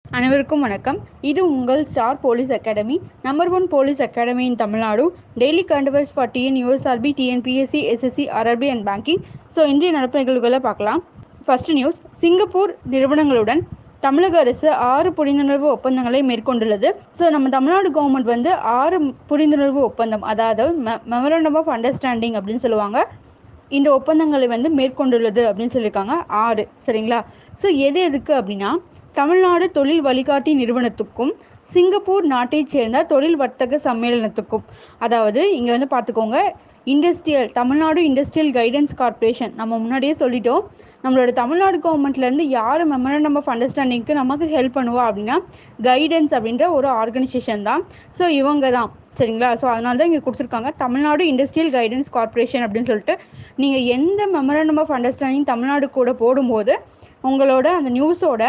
அனைவருக்கும் வணக்கம் இது உங்கள் star police academy number one police academy in Tamil Nadu daily current affairs for TN USRB TNPSC SSC RRB and banking so இன்றைய நடப்பு நிகழ்வுகளை பார்க்கலாம் ஃபர்ஸ்ட் நியூஸ் சிங்கப்பூர் நிறுவனங்களுடன் தமிழக அரசு ஆறு புரிந்துணர்வு ஒப்பந்தங்களை மேற்கொண்டுள்ளது ஸோ நம்ம தமிழ்நாடு கவர்மெண்ட் வந்து ஆறு புரிந்துணர்வு ஒப்பந்தம் அதாவது மெமரண்டம் ஆஃப் அண்டர்ஸ்டாண்டிங் அப்படின்னு சொல்லுவாங்க இந்த ஒப்பந்தங்களை வந்து மேற்கொண்டுள்ளது அப்படின்னு சொல்லியிருக்காங்க ஆறு சரிங்களா ஸோ எது எதுக்கு அப்படின்னா தமிழ்நாடு தொழில் வழிகாட்டி நிறுவனத்துக்கும் சிங்கப்பூர் நாட்டைச் சேர்ந்த தொழில் வர்த்தக சம்மேளனத்துக்கும் அதாவது இங்கே வந்து பார்த்துக்கோங்க industrial Tamil Nadu industrial guidance corporation நம்ம முன்னாடியே சொல்லிட்டோம் நம்மளோட தமிழ்நாடு கவர்மெண்ட்லேருந்து யார் மெமரண்டம் ஆஃப் அண்டர்ஸ்டாண்டிங்க்கு நமக்கு ஹெல்ப் பண்ணுவா அப்படின்னா கைடன்ஸ் அப்படின்ற ஒரு ஆர்கனைசேஷன் தான் ஸோ இவங்க தான் சரிங்களா ஸோ அதனால தான் இங்கே கொடுத்துருக்காங்க தமிழ்நாடு இண்டஸ்ட்ரியல் கைடன்ஸ் கார்ப்பரேஷன் அப்படின்னு சொல்லிட்டு நீங்கள் எந்த மெமரண்டம் ஆஃப் அண்டர்ஸ்டாண்டிங் தமிழ்நாடு கூட போடும்போது உங்களோட அந்த நியூஸோட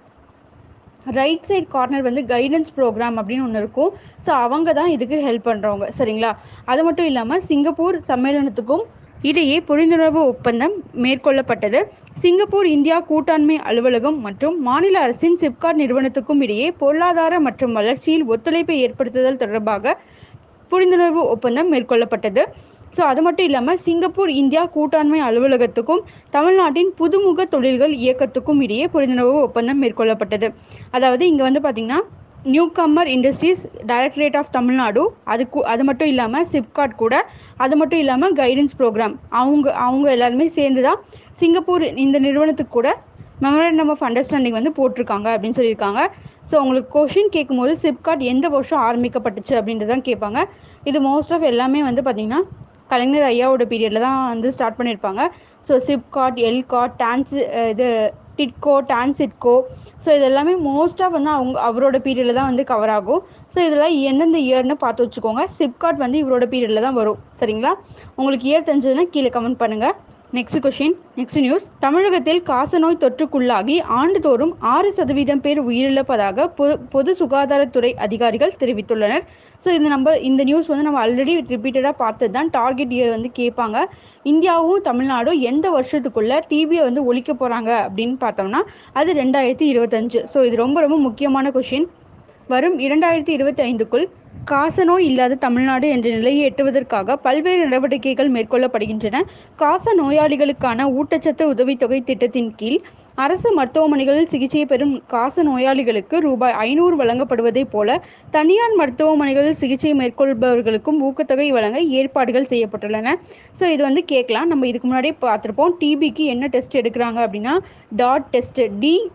ரைட் சைட் கார்னர் வந்து கைடன்ஸ் ப்ரோக்ராம் அப்படின்னு ஒன்று இருக்கும் ஸோ அவங்க தான் இதுக்கு ஹெல்ப் பண்ணுறவங்க சரிங்களா அது மட்டும் இல்லாமல் சிங்கப்பூர் சம்மேளனத்துக்கும் இடையே புரிந்துணர்வு ஒப்பந்தம் மேற்கொள்ளப்பட்டது சிங்கப்பூர் இந்தியா கூட்டாண்மை அலுவலகம் மற்றும் மாநில அரசின் சிப்காட் நிறுவனத்துக்கும் இடையே பொருளாதார மற்றும் வளர்ச்சியில் ஒத்துழைப்பை ஏற்படுத்துதல் தொடர்பாக புரிந்துணர்வு ஒப்பந்தம் மேற்கொள்ளப்பட்டது ஸோ அது மட்டும் இல்லாமல் சிங்கப்பூர் இந்தியா கூட்டாண்மை அலுவலகத்துக்கும் தமிழ்நாட்டின் புதுமுக தொழில்கள் இயக்கத்துக்கும் இடையே புரிந்துணர்வு ஒப்பந்தம் மேற்கொள்ளப்பட்டது அதாவது இங்கே வந்து பார்த்திங்கன்னா new commerce industries directorate of Tamil Nadu அதுக்கு அது மட்டும் இல்லாமல் சிப்காட் கூட அது மட்டும் இல்லாமல் கைடன்ஸ் ப்ரோக்ராம் அவங்க அவங்க எல்லாருமே சேர்ந்து தான் சிங்கப்பூர் இந்த நிறுவனத்துக்கு கூட மெமரண்டம் ஆஃப் அண்டர்ஸ்டாண்டிங் வந்து போட்டிருக்காங்க அப்படின்னு சொல்லியிருக்காங்க ஸோ உங்களுக்கு கொஷின் கேட்கும்போது சிப்காட் எந்த வருஷம் ஆரம்பிக்கப்பட்டுச்சு அப்படின்றதான் கேட்பாங்க இது மோஸ்ட் ஆஃப் எல்லாமே வந்து பார்த்திங்கன்னா கலைஞர் ஐயாவோட பீரியடில் தான் வந்து ஸ்டார்ட் பண்ணியிருப்பாங்க ஸோ சிப்காட் எல்காட் டான்ஸ் இது டிட்கோ டான்சிட்கோ ஸோ இது எல்லாமே மோஸ்ட்டாக வந்து அவங்க அவரோட பீரியடில் தான் வந்து கவர் ஆகும் ஸோ இதெல்லாம் எந்தெந்த இயர்னு பார்த்து வச்சுக்கோங்க சிப்காட் வந்து இவரோட பீரியடில் தான் வரும் சரிங்களா உங்களுக்கு இயர் தெரிஞ்சதுன்னா கீழே கமெண்ட் பண்ணுங்கள் நெக்ஸ்ட் கொஷின் நெக்ஸ்ட் நியூஸ் தமிழகத்தில் காசநோய் தொற்றுக்குள்ளாகி ஆண்டுதோறும் ஆறு சதவீதம் பேர் உயிரிழப்பதாக பொது பொது சுகாதாரத்துறை அதிகாரிகள் தெரிவித்துள்ளனர் ஸோ இந்த நம்பர் இந்த நியூஸ் வந்து நம்ம ஆல்ரெடி ரிப்பீட்டடாக பார்த்தது தான் டார்கெட் இயர் வந்து கேட்பாங்க இந்தியாவும் தமிழ்நாடும் எந்த வருஷத்துக்குள்ள டிபியை வந்து ஒழிக்க போகிறாங்க அப்படின்னு பார்த்தோம்னா அது ரெண்டாயிரத்தி இருபத்தஞ்சு ஸோ இது ரொம்ப ரொம்ப முக்கியமான கொஷின் வரும் இரண்டாயிரத்தி இருபத்தி ஐந்துக்குள் காசநோய் இல்லாத தமிழ்நாடு என்ற நிலையை எட்டுவதற்காக பல்வேறு நடவடிக்கைகள் மேற்கொள்ளப்படுகின்றன காச நோயாளிகளுக்கான ஊட்டச்சத்து உதவித்தொகை திட்டத்தின் கீழ் அரசு மருத்துவமனைகளில் சிகிச்சை பெறும் காச நோயாளிகளுக்கு ரூபாய் ஐநூறு வழங்கப்படுவதைப் போல தனியார் மருத்துவமனைகளில் சிகிச்சை மேற்கொள்பவர்களுக்கும் ஊக்கத்தொகை வழங்க ஏற்பாடுகள் செய்யப்பட்டுள்ளன ஸோ இது வந்து கேட்கலாம் நம்ம இதுக்கு முன்னாடியே பார்த்துருப்போம் டிபிக்கு என்ன டெஸ்ட் எடுக்கிறாங்க அப்படின்னா டாட் டெஸ்ட்டு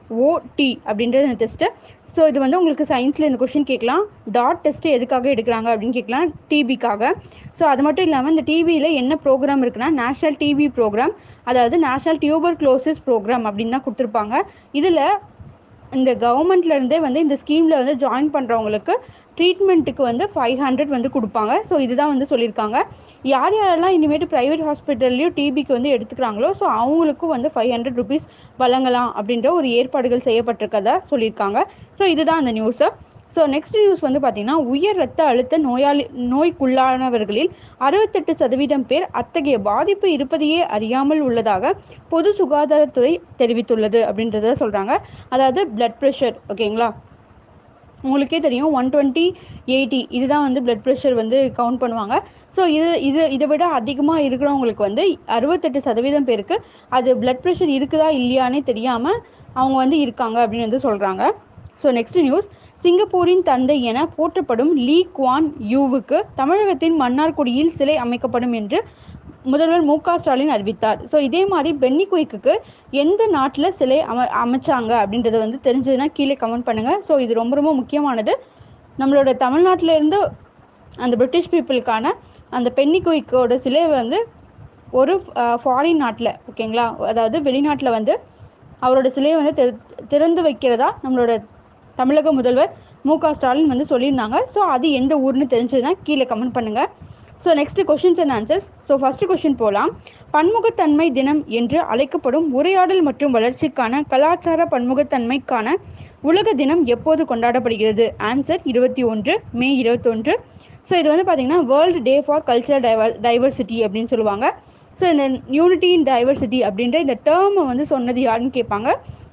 டிஓடி அப்படின்றது இந்த டெஸ்ட்டு ஸோ இது வந்து உங்களுக்கு சயின்ஸில் இந்த கொஷின் கேட்கலாம் டாட் டெஸ்ட்டு எதுக்காக எடுக்கிறாங்க அப்படின்னு கேட்கலாம் டிபிக்காக ஸோ அது மட்டும் இல்லாமல் இந்த டிவியில் என்ன ப்ரோக்ராம் இருக்குன்னா நேஷ்னல் டிவி ப்ரோக்ராம் அதாவது நேஷ்னல் டியூபர் க்ளோசிஸ் ப்ரோக்ராம் அப்படின்னு தான் கொடுத்துருப்பாங்க இதில் இந்த கவர்மெண்ட்லேருந்தே வந்து இந்த ஸ்கீமில் வந்து ஜாயின் பண்ணுறவங்களுக்கு ட்ரீட்மெண்ட்டுக்கு வந்து ஃபைவ் ஹண்ட்ரட் வந்து கொடுப்பாங்க ஸோ இதுதான் வந்து சொல்லியிருக்காங்க யார் யாரெல்லாம் இனிமேட்டு ப்ரைவேட் ஹாஸ்பிட்டல்லையும் டிபிக்கு வந்து எடுத்துக்கிறாங்களோ ஸோ அவங்களுக்கும் வந்து ஃபைவ் ஹண்ட்ரட் ருபீஸ் வழங்கலாம் அப்படின்ற ஒரு ஏற்பாடுகள் செய்யப்பட்டிருக்கதா சொல்லியிருக்காங்க ஸோ இதுதான் அந்த நியூஸு ஸோ நெக்ஸ்ட் நியூஸ் வந்து பார்த்திங்கன்னா உயர் ரத்த அழுத்த நோயாளி நோய்க்குள்ளானவர்களில் அறுபத்தெட்டு சதவீதம் பேர் அத்தகைய பாதிப்பு இருப்பதையே அறியாமல் உள்ளதாக பொது சுகாதாரத்துறை தெரிவித்துள்ளது அப்படின்றத சொல்கிறாங்க அதாவது பிளட் ப்ரெஷர் ஓகேங்களா உங்களுக்கே தெரியும் ஒன் டுவெண்ட்டி எயிட்டி இதுதான் வந்து பிளட் ப்ரெஷர் வந்து கவுண்ட் பண்ணுவாங்க ஸோ இது இது இதை விட அதிகமாக இருக்கிறவங்களுக்கு வந்து அறுபத்தெட்டு சதவீதம் பேருக்கு அது பிளட் ப்ரெஷர் இருக்குதா இல்லையானே தெரியாமல் அவங்க வந்து இருக்காங்க அப்படின்னு வந்து சொல்கிறாங்க ஸோ நெக்ஸ்ட் நியூஸ் சிங்கப்பூரின் தந்தை என போற்றப்படும் லீ குவான் யூவுக்கு தமிழகத்தின் மன்னார்குடியில் சிலை அமைக்கப்படும் என்று முதல்வர் மு க ஸ்டாலின் அறிவித்தார் ஸோ இதே மாதிரி பென்னி குயிக்கு எந்த நாட்டில் சிலை அம அமைச்சாங்க அப்படின்றத வந்து தெரிஞ்சதுன்னா கீழே கமெண்ட் பண்ணுங்கள் ஸோ இது ரொம்ப ரொம்ப முக்கியமானது நம்மளோட தமிழ்நாட்டிலேருந்து அந்த பிரிட்டிஷ் பீப்புளுக்கான அந்த பென்னி குயிக்கோட சிலை வந்து ஒரு ஃபாரின் நாட்டில் ஓகேங்களா அதாவது வெளிநாட்டில் வந்து அவரோட சிலையை வந்து திறந்து வைக்கிறதா நம்மளோட தமிழக முதல்வர் மு க ஸ்டாலின் வந்து சொல்லியிருந்தாங்க ஸோ அது எந்த ஊர்னு தெரிஞ்சதுன்னா கீழே கமெண்ட் பண்ணுங்கள் so next questions and answers so first question போகலாம் பன்முகத்தன்மை தினம் என்று அழைக்கப்படும் உரையாடல் மற்றும் வளர்ச்சிக்கான கலாச்சார பன்முகத்தன்மைக்கான உலக தினம் எப்போது கொண்டாடப்படுகிறது ஆன்சர் இருபத்தி ஒன்று மே இருபத்தொன்று ஸோ இது வந்து பார்த்திங்கன்னா world day for cultural diver diversity அப்படின்னு சொல்லுவாங்க ஸோ இந்த யூனிட்டி இன் டைவர்சிட்டி அப்படின்ற இந்த டேர்மை வந்து சொன்னது யாருன்னு கேட்பாங்க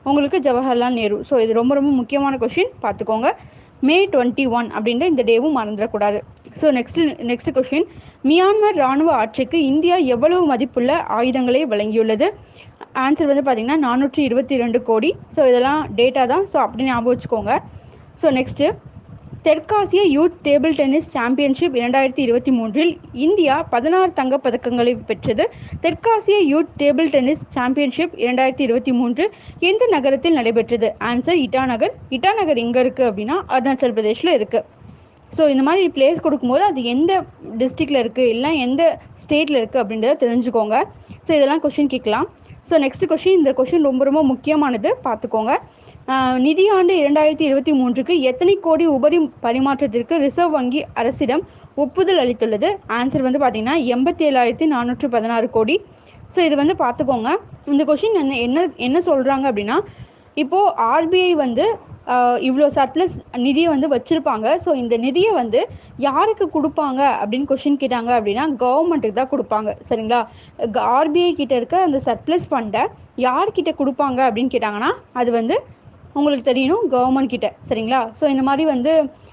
உங்களுக்கு ஜவஹர்லால் நேரு ஸோ இது ரொம்ப ரொம்ப முக்கியமான கொஷின் பார்த்துக்கோங்க மே டுவெண்ட்டி ஒன் அப்படின்ற இந்த டேவும் மறந்துடக்கூடாது so next next question Myanmar இராணுவ ஆட்சிக்கு இந்தியா எவ்வளவு மதிப்புள்ள ஆயுதங்களை வழங்கியுள்ளது ஆன்சர் வந்து பார்த்தீங்கன்னா நானூற்றி இருபத்தி ரெண்டு கோடி ஸோ இதெல்லாம் டேட்டா தான் ஸோ அப்படி ஞாபகம் வச்சுக்கோங்க ஸோ நெக்ஸ்ட்டு தெற்காசிய யூத் டேபிள் டென்னிஸ் சாம்பியன்ஷிப் இரண்டாயிரத்தி இருபத்தி மூன்றில் இந்தியா பதினாறு தங்கப் பதக்கங்களை பெற்றது தெற்காசிய யூத் டேபிள் டென்னிஸ் சாம்பியன்ஷிப் இரண்டாயிரத்தி இருபத்தி மூன்று எந்த நகரத்தில் நடைபெற்றது ஆன்சர் இட்டாநகர் இட்டாநகர் எங்கே இருக்குது அப்படின்னா அருணாச்சல் பிரதேஷில் இருக்குது ஸோ இந்த மாதிரி பிளேஸ் கொடுக்கும்போது அது எந்த டிஸ்ட்ரிக்டில் இருக்குது இல்லை எந்த ஸ்டேட்டில் இருக்குது அப்படின்றத தெரிஞ்சுக்கோங்க ஸோ இதெல்லாம் கொஷின் கேட்கலாம் ஸோ நெக்ஸ்ட் கொஷின் இந்த கொஷின் ரொம்ப ரொம்ப முக்கியமானது பார்த்துக்கோங்க நிதியாண்டு இரண்டாயிரத்தி இருபத்தி மூன்றுக்கு எத்தனை கோடி உபரி பரிமாற்றத்திற்கு ரிசர்வ் வங்கி அரசிடம் ஒப்புதல் அளித்துள்ளது ஆன்சர் வந்து பார்த்தீங்கன்னா எண்பத்தி ஏழாயிரத்தி நானூற்று பதினாறு கோடி ஸோ இது வந்து பார்த்துக்கோங்க இந்த கொஷின் என்ன என்ன என்ன சொல்கிறாங்க அப்படின்னா இப்போது ஆர்பிஐ வந்து இவ்வளோ சர்ப்ளஸ் நிதியை வந்து வச்சுருப்பாங்க ஸோ இந்த நிதியை வந்து யாருக்கு கொடுப்பாங்க அப்படின்னு கொஷின் கேட்டாங்க அப்படின்னா கவர்மெண்ட்டுக்கு தான் கொடுப்பாங்க சரிங்களா ஆர்பிஐ கிட்ட இருக்க அந்த சர்ப்ளஸ் ஃபண்டை யார்கிட்ட கொடுப்பாங்க அப்படின்னு கேட்டாங்கன்னா அது வந்து உங்களுக்கு தெரியணும் கவர்மெண்ட் கிட்ட சரிங்களா ஸோ இந்த மாதிரி வந்து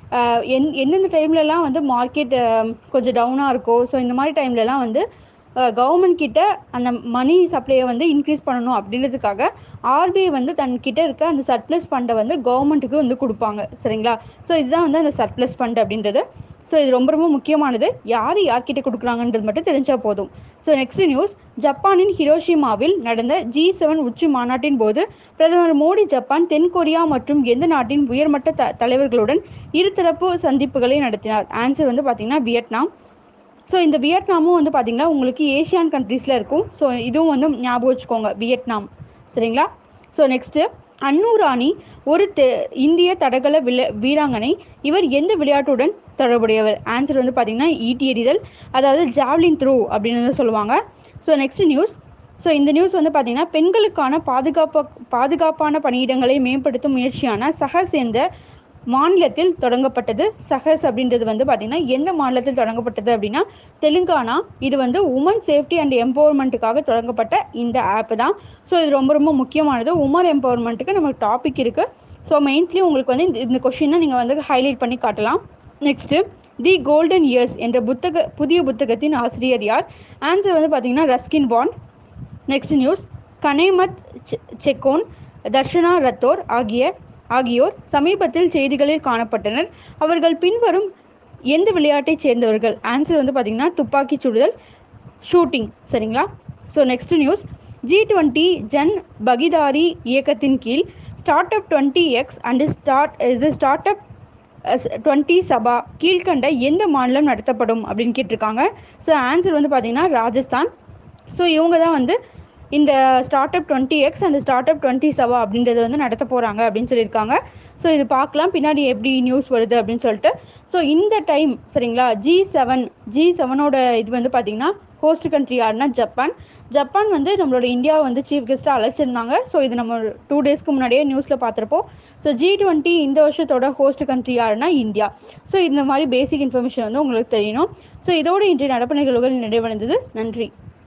எந் எந்தெந்த டைம்லலாம் வந்து மார்க்கெட் கொஞ்சம் டவுனாக இருக்கோ ஸோ இந்த மாதிரி டைம்லலாம் வந்து கவர்மெண்ட் கிட்ட அந்த மணி சப்ளையை வந்து இன்க்ரீஸ் பண்ணணும் அப்படின்றதுக்காக ஆர்பிஐ வந்து தன்கிட்ட இருக்க அந்த சர்ப்ளஸ் ஃபண்டை வந்து கவர்மெண்ட்டுக்கு வந்து கொடுப்பாங்க சரிங்களா ஸோ இதுதான் வந்து அந்த சர்ப்ளஸ் ஃபண்ட் அப்படின்றது ஸோ இது ரொம்ப ரொம்ப முக்கியமானது யார் யார்கிட்ட கொடுக்குறாங்கன்றது மட்டும் தெரிஞ்சால் போதும் ஸோ நெக்ஸ்ட் நியூஸ் ஜப்பானின் ஹிரோஷிமாவில் நடந்த ஜி செவன் உச்சி மாநாட்டின் போது பிரதமர் மோடி ஜப்பான் தென்கொரியா மற்றும் எந்த நாட்டின் உயர்மட்ட த தலைவர்களுடன் இருதரப்பு சந்திப்புகளை நடத்தினார் ஆன்சர் வந்து பார்த்திங்கன்னா வியட்நாம் ஸோ இந்த வியட்நாமும் வந்து பார்த்திங்கன்னா உங்களுக்கு ஏஷியான் கண்ட்ரீஸில் இருக்கும் ஸோ இதுவும் வந்து ஞாபகம் வச்சுக்கோங்க வியட்நாம் சரிங்களா ஸோ நெக்ஸ்ட்டு அன்னு ராணி ஒரு தெ இந்திய தடகள விள வீராங்கனை இவர் எந்த விளையாட்டுடன் தொடர்புடையவர் ஆன்சர் வந்து பார்த்திங்கன்னா ஈட்டி எறிதல் அதாவது ஜாவ்லின் த்ரூ அப்படின்னு வந்து சொல்லுவாங்க ஸோ நெக்ஸ்ட் நியூஸ் ஸோ இந்த நியூஸ் வந்து பார்த்திங்கன்னா பெண்களுக்கான பாதுகாப்பு பாதுகாப்பான பணியிடங்களை மேம்படுத்தும் முயற்சியான சஹஸ் என்ற மாநிலத்தில் தொடங்கப்பட்டது சஹஸ் அப்படின்றது வந்து பார்த்திங்கன்னா எந்த மாநிலத்தில் தொடங்கப்பட்டது அப்படின்னா தெலுங்கானா இது வந்து உமன் சேஃப்டி அண்ட் எம்பவர்மெண்ட்டுக்காக தொடங்கப்பட்ட இந்த ஆப் தான் ஸோ இது ரொம்ப ரொம்ப முக்கியமானது உமன் எம்பவர்மெண்ட்டுக்கு நமக்கு டாபிக் இருக்குது ஸோ மெயின்ஸ்லி உங்களுக்கு வந்து இந்த இந்த கொஷினை நீங்கள் வந்து ஹைலைட் பண்ணி காட்டலாம் நெக்ஸ்ட்டு தி கோல்டன் இயர்ஸ் என்ற புத்தக புதிய புத்தகத்தின் ஆசிரியர் யார் ஆன்சர் வந்து பார்த்தீங்கன்னா Ruskin Bond next news Ganemat Sekhon Darshana Rathore ஆகிய ஆகியோர் சமீபத்தில் செய்திகளில் காணப்பட்டனர் அவர்கள் பின்வரும் எந்த விளையாட்டைச் சேர்ந்தவர்கள் ஆன்சர் வந்து பார்த்திங்கன்னா துப்பாக்கி சுடுதல் ஷூட்டிங் சரிங்களா so next news G twenty Jan Bhagidari இயக்கத்தின் கீழ் start up twenty X and start இது ஸ்டார்ட் அப் டுவெண்ட்டி சபா கீழ்கண்ட எந்த மாநிலம் நடத்தப்படும் அப்படின்னு கேட்டிருக்காங்க ஸோ ஆன்சர் வந்து பார்த்திங்கன்னா ராஜஸ்தான் ஸோ இவங்க தான் வந்து இந்த ஸ்டார்ட் அப் டுவெண்ட்டி எக்ஸ் அந்த ஸ்டார்ட் அப் டுவெண்ட்டி செவா அப்படின்றத வந்து நடத்த போகிறாங்க அப்படின்னு சொல்லியிருக்காங்க ஸோ இது பார்க்கலாம் பின்னாடி எப்படி நியூஸ் வருது அப்படின்னு சொல்லிட்டு ஸோ இந்த டைம் சரிங்களா ஜி செவன் ஜி செவனோட இது வந்து பார்த்திங்கன்னா ஹோஸ்ட் கண்ட்ரி யாருன்னா ஜப்பான் ஜப்பான் வந்து நம்மளோட இந்தியாவை வந்து சீஃப் கெஸ்ட்டாக அழைச்சிருந்தாங்க ஸோ இது நம்ம டூ டேஸ்க்கு முன்னாடியே நியூஸில் பார்த்துருப்போம் ஸோ ஜி டுவெண்ட்டி இந்த வருஷத்தோட ஹோஸ்ட் கண்ட்ரி யாருன்னா இந்தியா ஸோ இந்த மாதிரி பேசிக் இன்ஃபர்மேஷன் வந்து உங்களுக்கு தெரியணும் ஸோ இதோட இன்றைய நடப்பு நிகழ்வுகள் நிறைவடைந்தது நன்றி